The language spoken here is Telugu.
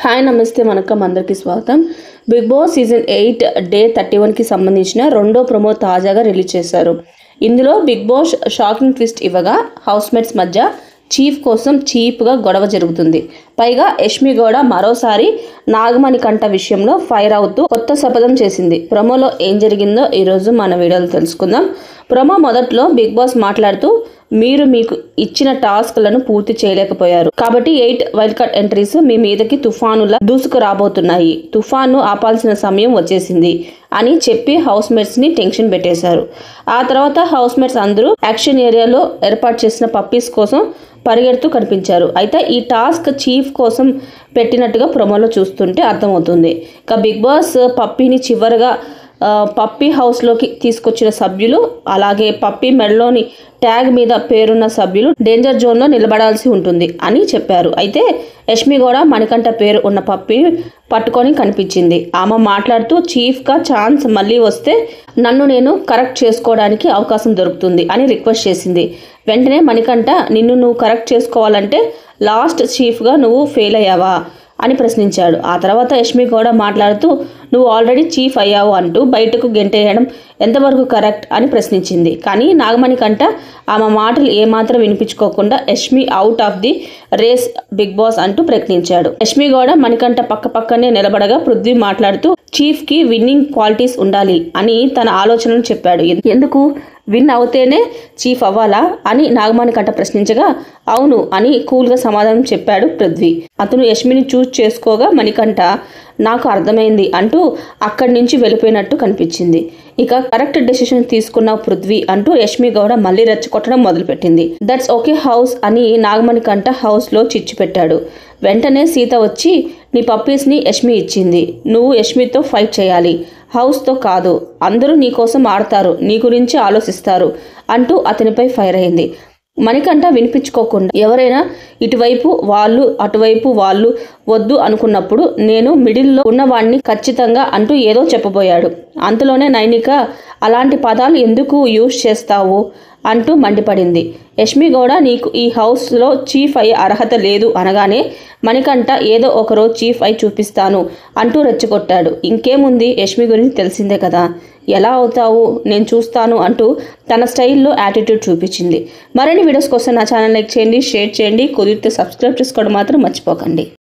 హాయ్ నమస్తే వనకం అందరికీ స్వాగతం Big Boss season eight day thirty వన్కి సంబంధించిన రెండో ప్రమో తాజాగా రిలీజ్ చేశారు ఇందులో బిగ్ బాస్ షాకింగ్ ట్విస్ట్ ఇవ్వగా హౌస్ మేట్స్ మధ్య చీఫ్ కోసం చీప్గా గొడవ జరుగుతుంది పైగా యష్మి గౌడ మరోసారి నాగమణి కంట విషయంలో ఫైర్ అవుతూ కొత్త శపథం చేసింది ప్రమోలో ఏం జరిగిందో ఈరోజు మన వీడియోలో తెలుసుకుందాం ప్రమో మొదట్లో బిగ్ బాస్ మాట్లాడుతూ మీరు మీకు ఇచ్చిన టాస్క్లను పూర్తి చేయలేకపోయారు కాబట్టి ఎయిట్ వైల్డ్ కార్డ్ ఎంట్రీస్ మీ మీదకి తుఫానులా దూసుకు రాబోతున్నాయి తుఫాను ఆపాల్సిన సమయం వచ్చేసింది అని చెప్పి హౌస్ మేట్స్ ని టెన్షన్ పెట్టేశారు ఆ తర్వాత హౌస్ మేట్స్ అందరూ యాక్షన్ ఏరియాలో ఏర్పాటు చేసిన పప్పీస్ కోసం పరిగెడుతూ కనిపించారు అయితే ఈ టాస్క్ చీఫ్ కోసం పెట్టినట్టుగా ప్రొమోలో చూస్తుంటే అర్థమవుతుంది ఇక బిగ్ బాస్ పప్పీని చివరిగా ఆ, పప్పీ హౌస్లోకి తీసుకొచ్చిన సభ్యులు అలాగే పప్పీ మెడలోని ట్యాగ్ మీద పేరున్న సభ్యులు డేంజర్ జోన్లో నిలబడాల్సి ఉంటుంది అని చెప్పారు అయితే యష్మి కూడా మణికంఠ పేరు ఉన్న పప్పి పట్టుకొని కనిపించింది ఆమె మాట్లాడుతూ చీఫ్గా ఛాన్స్ మళ్ళీ వస్తే నన్ను నేను కరెక్ట్ చేసుకోవడానికి అవకాశం దొరుకుతుంది అని రిక్వెస్ట్ చేసింది వెంటనే మణికంఠ నిన్ను నువ్వు కరెక్ట్ చేసుకోవాలంటే లాస్ట్ చీఫ్గా నువ్వు ఫెయిల్ అయ్యావా అని ప్రశ్నించాడు ఆ తర్వాత యష్మి కూడా మాట్లాడుతూ నువ్వు ఆల్రెడీ చీఫ్ అయ్యావు అంటూ బయటకు గెంటేయడం ఎంతవరకు కరెక్ట్ అని ప్రశ్నించింది కానీ నాగమణి కంట ఆమె మాటలు ఏమాత్రం వినిపించుకోకుండా Yashmi out of the race Big Boss అంటూ ప్రకటించాడు యష్మి కూడా మణికంఠ పక్క పక్కనే నిలబడగా పృథ్వీ మాట్లాడుతూ చీఫ్ కి విన్నింగ్ క్వాలిటీస్ ఉండాలి అని తన ఆలోచనలు చెప్పాడు ఎన్- ఎందుకు విన్ అవుతేనే చీఫ్ అవ్వాలా అని నాగమణి కంట ప్రశ్నించగా అవును అని కూల్గా సమాధానం చెప్పాడు పృథ్వీ అతను యష్మిని చూస్ చేసుకోగా మణికంఠ నాకు అర్థమైంది అంటూ అక్కడి నుంచి వెళ్ళిపోయినట్టు కనిపించింది ఇక కరెక్ట్ డెసిషన్ తీసుకున్న పృథ్వీ అంటూ యష్మి గౌడ మళ్ళీ రెచ్చగొట్టడం మొదలుపెట్టింది దట్స్ ఓకే హౌస్ అని నాగమణి కంట హౌస్లో చిచ్చు పెట్టాడు వెంటనే సీత వచ్చి నీ పప్పీస్ని యష్మి ఇచ్చింది నువ్వు యష్మితో ఫైట్ చేయాలి హౌస్తో కాదు అందరూ నీ కోసం ఆడతారు నీ గురించి ఆలోచిస్తారు అంటూ అతనిపై ఫైర్ అయింది మణికంఠ వినిపించుకోకుండా ఎవరైనా ఇటువైపు వాళ్ళు అటువైపు వాళ్ళు వద్దు అనుకున్నప్పుడు నేను మిడిల్లో ఉన్నవాణ్ణి ఖచ్చితంగా అంటూ ఏదో చెప్పబోయాడు అంతలోనే నైనిక అలాంటి పదాలు ఎందుకు యూజ్ చేస్తావు అంటూ మండిపడింది యష్మి గౌడ నీకు ఈ హౌస్లో చీఫ్ అయ్యే అర్హత లేదు అనగానే మణికంఠ ఏదో ఒకరోజు చీఫ్ అయి చూపిస్తాను అంటూ రెచ్చగొట్టాడు ఇంకేముంది యష్మి గురించి తెలిసిందే కదా ఎలా అవుతావు నేను చూస్తాను అంటూ తన స్టైల్లో యాటిట్యూడ్ చూపించింది మరిన్ని వీడియోస్ కోసం నా ఛానల్ లైక్ చేయండి షేర్ చేయండి కుదిరితే సబ్స్క్రైబ్ చేసుకోవడం మాత్రం మర్చిపోకండి